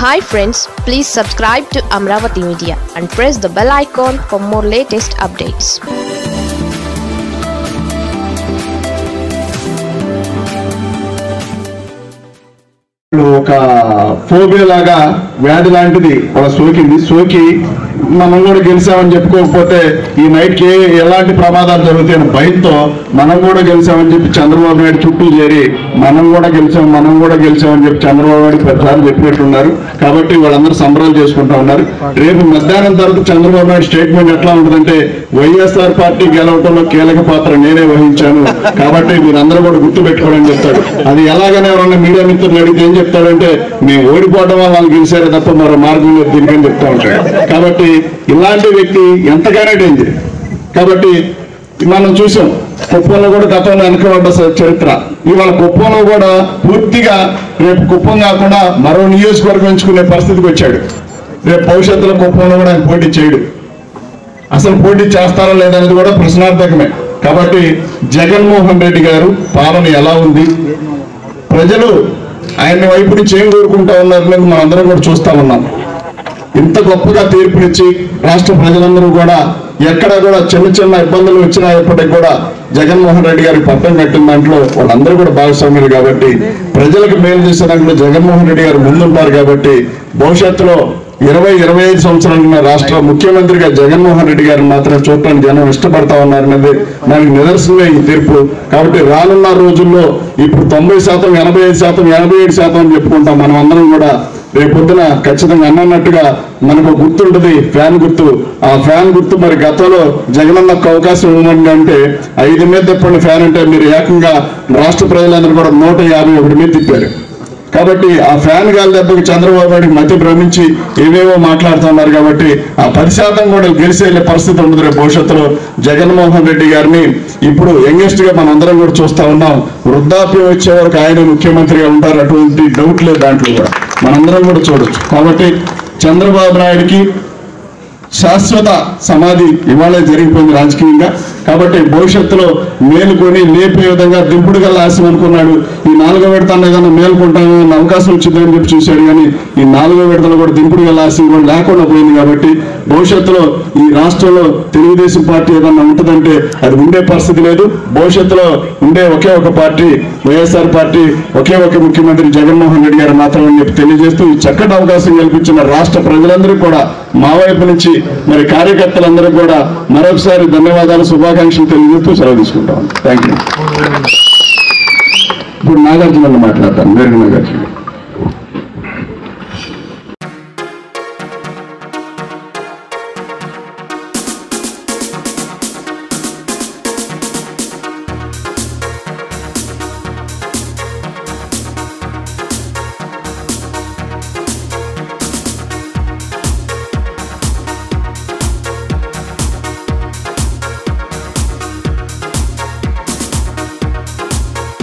hi friends please subscribe to Amaravati media and press the bell icon for more latest updates ఒక phobia లాగా వ్యాధి లాంటిది ఒక సోకింది సోకి మనం కూడా గెలిచామని చెప్పుకోకపోతే ఈ నైట్ కి ఎలాంటి ప్రమాదాలు జరుగుతాయని భయంతో మనం కూడా గెలిచామని చెప్పి చంద్రబాబు నాయుడు చుట్టూ చేరి మనం కూడా గెలిచాం మనం కూడా గెలిచామని చెప్పి చంద్రబాబు నాయుడు ప్రచారం చెప్పినట్టున్నారు కాబట్టి వాళ్ళందరూ సంబరాలు చేసుకుంటా ఉన్నారు రేపు మధ్యాహ్నం తర్వాత చంద్రబాబు నాయుడు స్టేట్మెంట్ ఎట్లా ఉంటుందంటే వైఎస్ఆర్ పార్టీ గెలవటంలో కీలక పాత్ర నేనే వహించాను కాబట్టి మీరందరూ కూడా గుర్తు పెట్టుకోవాలని చెప్తాడు అది ఎలాగనే ఎవరన్నా మీడియా మిత్రులు అడిగితే ఏం చెప్తాడంటే మేము ఓడిపోవడం వల్ల వాళ్ళు గెలిచారే తప్ప మరో మార్గం లేదు దీనికని చెప్తా ఉంటాడు కాబట్టి ఇలాంటి వ్యక్తి ఎంతగానో డేంజర్ కాబట్టి మనం చూసాం కుప్పంలో కూడా గతంలో వెనకబడ్డ స- చరిత్ర ఇవాళ కుప్పంలో కూడా పూర్తిగా రేపు కుప్పం కాకుండా మరో నియోజకవర్గం ఎంచుకునే పరిస్థితికి వచ్చాడు రేపు భవిష్యత్తులో కుప్పంలో కూడా ఆయన పోటీ చేయడు అసలు పోటీ చేస్తారా లేదనేది కూడా ప్రశ్నార్థకమే కాబట్టి జగన్మోహన్ రెడ్డి గారు పాలన ఎలా ఉంది ప్రజలు ఆయన్ని వైపు నుంచి ఏం కోరుకుంటా ఉన్నారనేది మనం అందరం కూడా చూస్తా ఉన్నాం ఇంత గొప్పగా తీర్పునిచ్చి రాష్ట్ర ప్రజలందరూ కూడా ఎక్కడ కూడా చిన్న చిన్న ఇబ్బందులు వచ్చినప్పటికీ కూడా జగన్మోహన్ రెడ్డి గారికి పట్టం కట్టిన దాంట్లో వాళ్ళందరూ కూడా భాగస్వామ్యులు కాబట్టి ప్రజలకు మేలు చేసే దాంట్లో జగన్మోహన్ రెడ్డి గారు ముందుంటారు కాబట్టి భవిష్యత్తులో ఇరవై ఇరవై ఐదు సంవత్సరాలు ఉన్న రాష్ట్ర ముఖ్యమంత్రిగా జగన్మోహన్ రెడ్డి గారిని మాత్రం చూడటానికి జనం ఇష్టపడతా ఉన్నారనేది దానికి నిదర్శనమే ఈ తీర్పు కాబట్టి రానున్న రోజుల్లో ఇప్పుడు తొంభై శాతం ఎనభై ఐదు శాతం ఎనభై ఏడు శాతం అని చెప్పుకుంటాం మనం అందరం కూడా రేపొద్దున ఖచ్చితంగా అన్నట్టుగా మనకు ఒక గుర్తు ఉంటుంది ఫ్యాన్ గుర్తు ఆ ఫ్యాన్ గుర్తు మరి గతంలో జగనన్నకు అవకాశం ఇవ్వమండి అంటే ఐదు మీద తిప్పండి ఫ్యాన్ అంటే మీరు ఏకంగా రాష్ట్ర ప్రజలందరూ కూడా నూట యాభై ఒకటి మీద తిప్పారు కాబట్టి ఆ ఫ్యాన్ గాలి దెబ్బకి చంద్రబాబు నాయుడు మధ్య భ్రమించి ఏవేవో మాట్లాడుతున్నారు కాబట్టి ఆ పది శాతం కూడా గెలిచి వెళ్ళే పరిస్థితి ఉండదు రేపు భవిష్యత్తులో జగన్మోహన్ రెడ్డి గారిని ఇప్పుడు యంగెస్ట్ గా మనం అందరం కూడా చూస్తా ఉన్నాం వృద్ధాప్యం వచ్చే వరకు ఆయన ముఖ్యమంత్రిగా ఉంటారు అటువంటి డౌట్ లేదు దాంట్లో కూడా మనందరం కూడా చూడొచ్చు కాబట్టి చంద్రబాబు నాయుడికి శాశ్వత సమాధి ఇవాళే జరిగిపోయింది రాజకీయంగా కాబట్టి భవిష్యత్తులో మేలుకొని లేపే విధంగా దింపుడు గల ఆశం అనుకున్నాడు ఈ నాలుగో విడతను ఏదైనా మేలుకుంటామని అవకాశం వచ్చిందని చెప్పి చూశాడు కానీ ఈ నాలుగో విడతలో కూడా దింపుడు గల ఆశం కూడా లేకుండా పోయింది కాబట్టి భవిష్యత్తులో ఈ రాష్ట్రంలో తెలుగుదేశం పార్టీ ఏదన్నా ఉంటుందంటే అది ఉండే పరిస్థితి లేదు భవిష్యత్తులో ఉండే ఒకే ఒక పార్టీ వైఎస్ఆర్ పార్టీ ఒకే ఒక ముఖ్యమంత్రి జగన్మోహన్ రెడ్డి గారు మాత్రమే చెప్పి తెలియజేస్తూ ఈ చక్కటి అవకాశం కల్పించిన రాష్ట్ర ప్రజలందరికీ కూడా మా వైపు నుంచి మరి కార్యకర్తలందరూ కూడా మరొకసారి ధన్యవాదాలు శుభాకాంక్షలు తెలియజేస్తూ సెలవు తీసుకుంటాం థ్యాంక్ యూ ఇప్పుడు నాగార్జున మాట్లాడతాను మేరకు నాగార్జున